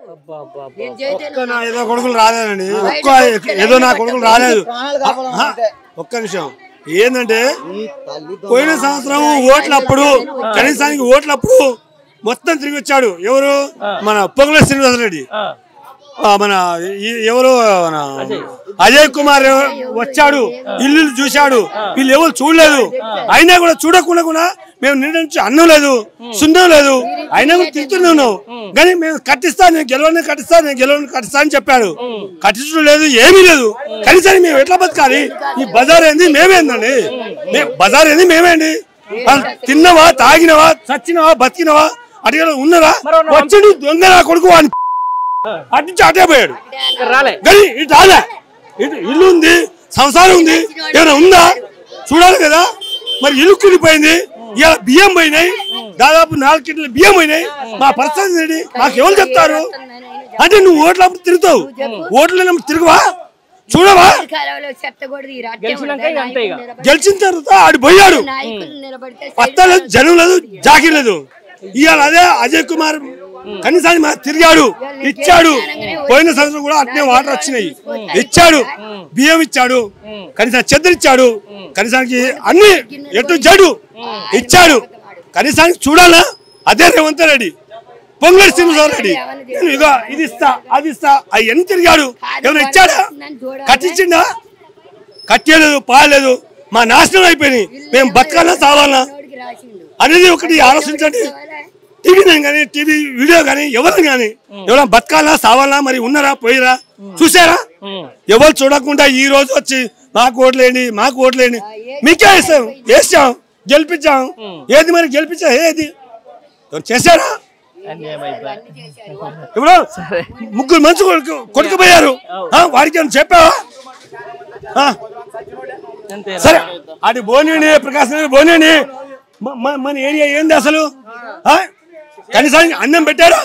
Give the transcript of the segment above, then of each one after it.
ఒక్క నా ఏదో కొడుకులు రాలేదండి ఒక్క ఏదో నా కొడుకులు రాలేదు ఆహా, ఒక్క నిమిషం ఏంటంటే పోయిన సంవత్సరం ఓట్లప్పుడు కనీసానికి ఓట్లప్పుడు మొత్తం తిరిగి వచ్చాడు ఎవరు మన పొంగుల శ్రీనివాసరెడ్డి ఆ, మన ఈ- ఎవరు మన అజయ్ కుమార్ ఎవ- వచ్చాడు ఇల్లు చూశాడు వీళ్ళు ఎవరు చూడలేదు అయినా కూడా చూడకుండా కూడా మేము నిన్న నుంచి అన్నం లేదు సున్నం లేదు అయినా కూడా తింటున్నాను కానీ మేము కట్టిస్తా నేను గెలవని కట్టిస్తా నేను గెలవని కట్టిస్తా అని చెప్పాడు కట్టించడం లేదు ఏమీ లేదు కనీసం మేము ఎట్లా బతకాలి ఈ బజార్ ఏంది మేమేందండి మే- బజార్ ఏంది మేమేండి వాళ్ళు తిన్నవా తాగినవా చచ్చినవా బతికినవా అడిగిన ఉన్నరా వచ్చిండు దొంగ నా కొడుకు వాడిని అటు నుంచి అటే పోయాడు రాలే కానీ ఇటు రాలే ఇటు ఇల్లు ఉంది సంసారం ఉంది ఏమైనా ఉందా చూడాలి కదా మరి ఇల్లు కూలిపోయింది ఇవాళ బియ్యం పోయినాయి దాదాపు నాలుగు కిట్ల బియ్యం పోయినాయి మా పరిస్థితి ఏంటి మాకు ఎవరు చెప్తారు అంటే నువ్వు ఓట్లప్పుడు తిరుగుతావు ఓట్లు లేనప్పుడు తిరగవా చూడవా కాలంలో చెత్తకూడదు ఈ రాజ్యం గెలిచినాక ఇక అంతే ఇక గెలిచిన తర్వాత ఆడు పోయాడు నాయకులు నిలబడితే పత్తా లేదు జనం లేదు జాకీ లేదు ఇవాళ అదే అజయ్ కుమార్ కనీసాన్ని మా తిరిగాడు ఇచ్చాడు పోయిన సంవత్సరం కూడా అట్నే వాటర్ వచ్చినాయి ఇచ్చాడు బియ్యం ఇచ్చాడు కనీసం చెద్దరు ఇచ్చాడు కనీసానికి అన్ని ఎటు జడు ఇచ్చాడు కనీసానికి చూడాలా అదే రేవంత్ రెడ్డి పొంగల్ సింహరావు రెడ్డి నేను ఇగో ఇది ఇస్తా అది ఇస్తా అవన్నీ తిరిగాడు ఏమైనా ఇచ్చాడా కట్టించిండా కట్టేయలేదు పాలేదు మా నాశనం అయిపోయినాయి మేము బతకాలా సావాలా నోటికి రాసిండు అనేది ఒకటి ఆలోచించండి టీవీ కానీ టీవీ వీడియో కానీ ఎవరు కానీ ఎవరైనా బతకాలా సావాలా మరి ఉన్నారా పోయిరా చూసారా ఎవరు చూడకుండా ఈ రోజు వచ్చి మాకు ఓట్లేండి మాకు ఓట్లేండి మీకే ఇస్తాం వేసాం గెలిపించాం ఏది మరి గెలిపించా ఏది ఎవరు చేశారా అన్యాయం అయిపోయి ఇప్పుడు ముగ్గురు మంచి కొడుకు కొడుకుపోయారు ఆ, వాడికి ఏమైనా చెప్పావా ఆ, అంతే సరే అది బోనేని ప్రకాశ్ నగర్ బోనేని మ- మ- మన ఏరియా ఏంది అసలు ఆ? కనీసం అన్నం పెట్టారు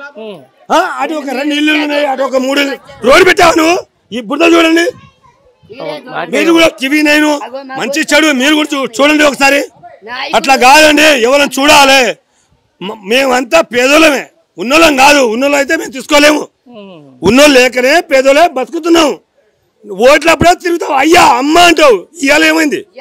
ఆ? అటు ఒక రెండు ఇల్లు ఉన్నాయి అటు ఒక మూడు ఇల్లు. రోడ్డు పెట్టావు నువ్వు ఈ బుద్ధ చూడండి మీరు కూడా టీవీ నేను మంచి చెడు మీరు కూడా చూ- చూడండి ఒకసారి అట్లా కాదండి ఎవరైనా చూడాలి మ- మేమంతా పేదోళ్ళమే ఉన్నోళ్ళం కాదు ఉన్నోళ్ళు అయితే మేము తీసుకోలేము ఉన్నోళ్ళు లేకనే పేదోళ్ళే బతుకుతున్నాం ఓట్లప్పుడే తిరుగుతావు అయ్యా అమ్మ అంటావు ఇవాళ ఏమైంది